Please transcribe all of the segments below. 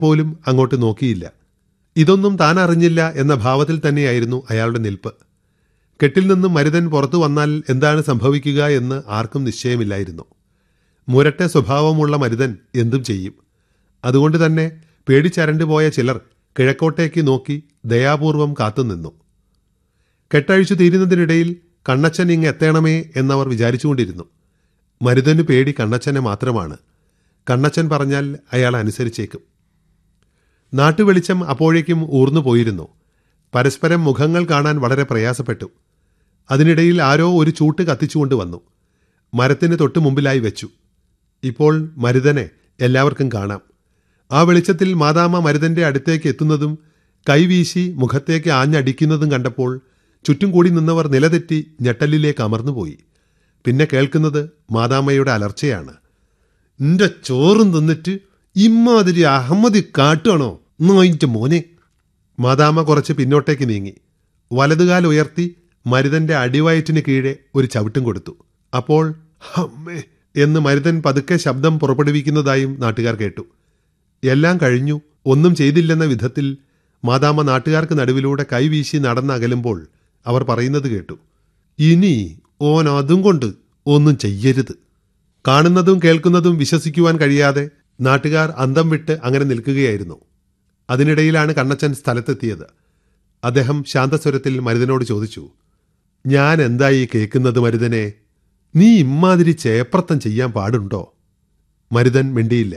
പോലും അങ്ങോട്ട് നോക്കിയില്ല ഇതൊന്നും താൻ അറിഞ്ഞില്ല എന്ന ഭാവത്തിൽ തന്നെയായിരുന്നു അയാളുടെ നിൽപ്പ് കെട്ടിൽ നിന്നും മരുതൻ പുറത്തു വന്നാൽ എന്താണ് സംഭവിക്കുക എന്ന് ആർക്കും നിശ്ചയമില്ലായിരുന്നു മുരട്ടെ സ്വഭാവമുള്ള മരുതൻ എന്തും ചെയ്യും അതുകൊണ്ട് തന്നെ പേടിച്ചരണ്ടു പോയ ചിലർ കിഴക്കോട്ടേക്ക് നോക്കി ദയാപൂർവം കാത്തുനിന്നു കെട്ടഴിച്ചു തീരുന്നതിനിടയിൽ കണ്ണച്ചൻ ഇങ്ങ് എത്തണമേ എന്നവർ വിചാരിച്ചുകൊണ്ടിരുന്നു മരുതന് പേടി കണ്ണച്ചനെ മാത്രമാണ് കണ്ണച്ചൻ പറഞ്ഞാൽ അയാൾ അനുസരിച്ചേക്കും നാട്ടുവെളിച്ചം അപ്പോഴേക്കും ഊർന്നു പോയിരുന്നു പരസ്പരം മുഖങ്ങൾ കാണാൻ വളരെ പ്രയാസപ്പെട്ടു അതിനിടയിൽ ആരോ ഒരു ചൂട്ട് കത്തിച്ചുകൊണ്ട് വന്നു മരത്തിന് തൊട്ടു മുമ്പിലായി വെച്ചു ഇപ്പോൾ മരുതനെ എല്ലാവർക്കും കാണാം ആ വെളിച്ചത്തിൽ മാതാമ മരുതന്റെ അടുത്തേക്ക് എത്തുന്നതും കൈവീശി മുഖത്തേക്ക് ആഞ്ഞടിക്കുന്നതും കണ്ടപ്പോൾ ചുറ്റും കൂടി നിന്നവർ നിലതെറ്റി ഞെട്ടലിലേക്ക് അമർന്നുപോയി പിന്നെ കേൾക്കുന്നത് മാതാമയുടെ അലർച്ചയാണ് നിന്റെ ചോറും തിന്നിട്ട് ഇമ്മാതിരി അഹമ്മദി കാട്ടുകയാണോ നോയിന്റെ മോനെ മാതാമ കുറച്ച് പിന്നോട്ടേക്ക് നീങ്ങി വലതുകാൽ ഉയർത്തി മരുതന്റെ അടിവയറ്റിന് കീഴെ ഒരു ചവിട്ടും കൊടുത്തു അപ്പോൾ ഹമ്മേ എന്ന് മരുതൻ പതുക്കെ ശബ്ദം പുറപ്പെടുവിക്കുന്നതായും നാട്ടുകാർ കേട്ടു എല്ലാം കഴിഞ്ഞു ഒന്നും ചെയ്തില്ലെന്ന വിധത്തിൽ മാതാമ നാട്ടുകാർക്ക് നടുവിലൂടെ കൈവീശി നടന്നകലുമ്പോൾ അവർ പറയുന്നത് കേട്ടു ഇനി ഓൻ അതും കൊണ്ട് ഒന്നും ചെയ്യരുത് കാണുന്നതും കേൾക്കുന്നതും വിശ്വസിക്കുവാൻ കഴിയാതെ നാട്ടുകാർ അന്തം വിട്ട് അങ്ങനെ നിൽക്കുകയായിരുന്നു അതിനിടയിലാണ് കണ്ണച്ചൻ സ്ഥലത്തെത്തിയത് അദ്ദേഹം ശാന്തസ്വരത്തിൽ മരുതനോട് ചോദിച്ചു ഞാൻ എന്തായി കേൾക്കുന്നത് മരുതനെ നീ ഇമ്മാതിരി ചേപ്രത്തം ചെയ്യാൻ പാടുണ്ടോ മരുതൻ മിണ്ടിയില്ല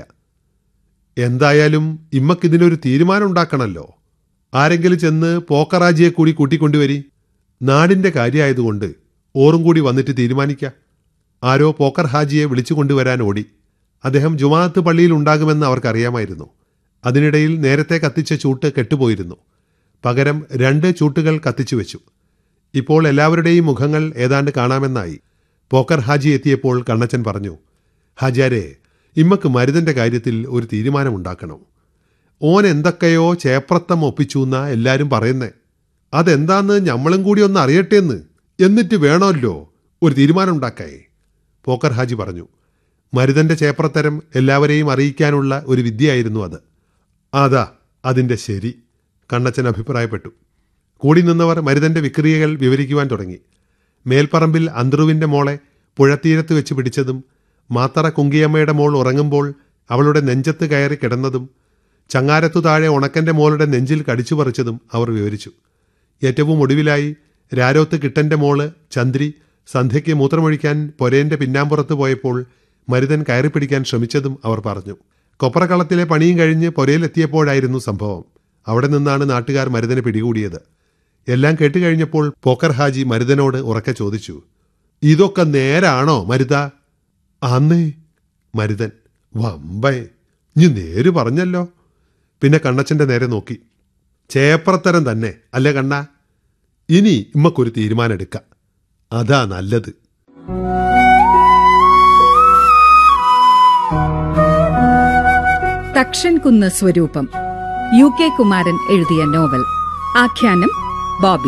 എന്തായാലും ഇമ്മക്കിതിനൊരു തീരുമാനം ഉണ്ടാക്കണമല്ലോ ആരെങ്കിലും ചെന്ന് പോക്കറാജിയെ കൂടി കൂട്ടിക്കൊണ്ടുവരി നാടിന്റെ കാര്യമായതുകൊണ്ട് ഓറും കൂടി വന്നിട്ട് തീരുമാനിക്കാം ആരോ പോക്കർ ഹാജിയെ വിളിച്ചു കൊണ്ടുവരാൻ ഓടി അദ്ദേഹം ജുമാഅത്ത് പള്ളിയിൽ ഉണ്ടാകുമെന്ന് അവർക്കറിയാമായിരുന്നു അതിനിടയിൽ നേരത്തെ കത്തിച്ച ചൂട്ട് കെട്ടുപോയിരുന്നു പകരം രണ്ട് ചൂട്ടുകൾ കത്തിച്ചു വെച്ചു ഇപ്പോൾ എല്ലാവരുടെയും മുഖങ്ങൾ ഏതാണ്ട് കാണാമെന്നായി പോക്കർ ഹാജി എത്തിയപ്പോൾ കണ്ണച്ചൻ പറഞ്ഞു ഹാജിയാരെ ഇമ്മക്ക് മരുതന്റെ കാര്യത്തിൽ ഒരു തീരുമാനമുണ്ടാക്കണം ഓൻ എന്തൊക്കെയോ ചേപ്രത്തം ഒപ്പിച്ചു എന്നാ എല്ലാരും പറയുന്നേ അതെന്താന്ന് ഞമ്മളും കൂടി ഒന്ന് അറിയട്ടെന്ന് എന്നിട്ട് വേണമല്ലോ ഒരു തീരുമാനം ഉണ്ടാക്കായി പോക്കർ ഹാജി പറഞ്ഞു മരുതന്റെ ചേപ്രത്തരം എല്ലാവരെയും അറിയിക്കാനുള്ള ഒരു വിദ്യയായിരുന്നു അത് അതാ അതിന്റെ ശരി കണ്ണച്ചൻ അഭിപ്രായപ്പെട്ടു കൂടി നിന്നവർ മരുതന്റെ വിക്രിയകൾ വിവരിക്കുവാൻ തുടങ്ങി മേൽപ്പറമ്പിൽ അന്ത്രുവിന്റെ മോളെ പുഴത്തീരത്ത് വെച്ച് പിടിച്ചതും മാത്തറ കുങ്കിയമ്മയുടെ മോൾ ഉറങ്ങുമ്പോൾ അവളുടെ നെഞ്ചത്ത് കയറി കിടന്നതും ചങ്ങാരത്തു താഴെ ഉണക്കന്റെ മോളുടെ നെഞ്ചിൽ കടിച്ചു പറിച്ചതും അവർ വിവരിച്ചു ഏറ്റവും ഒടുവിലായി രാരോത്ത് കിട്ടന്റെ മോള് ചന്ദ്രി സന്ധ്യയ്ക്ക് മൂത്രമൊഴിക്കാൻ പൊരേന്റെ പിന്നാമ്പുറത്ത് പോയപ്പോൾ മരുതൻ കയറിപ്പിടിക്കാൻ ശ്രമിച്ചതും അവർ പറഞ്ഞു കൊപ്രകളത്തിലെ പണിയും കഴിഞ്ഞ് പൊരയിലെത്തിയപ്പോഴായിരുന്നു സംഭവം അവിടെ നിന്നാണ് നാട്ടുകാർ മരുതനെ പിടികൂടിയത് എല്ലാം കേട്ടുകഴിഞ്ഞപ്പോൾ പോക്കർ ഹാജി മരുതനോട് ഉറക്കെ ചോദിച്ചു ഇതൊക്കെ നേരാണോ മരുത അന്നേ മരുതൻ വമ്പേ നീ നേര് പറഞ്ഞല്ലോ പിന്നെ കണ്ണച്ചന്റെ നേരെ നോക്കി ചേപ്രത്തരം തന്നെ അല്ലേ കണ്ണ ഇനി ഇമ്മക്കൊരു തീരുമാനം എടുക്കാം അതാ നല്ലത് തക്ഷൻ കുന്ന് സ്വരൂപം യു കെ കുമാരൻ എഴുതിയ നോവൽ ആഖ്യാനം ബോബി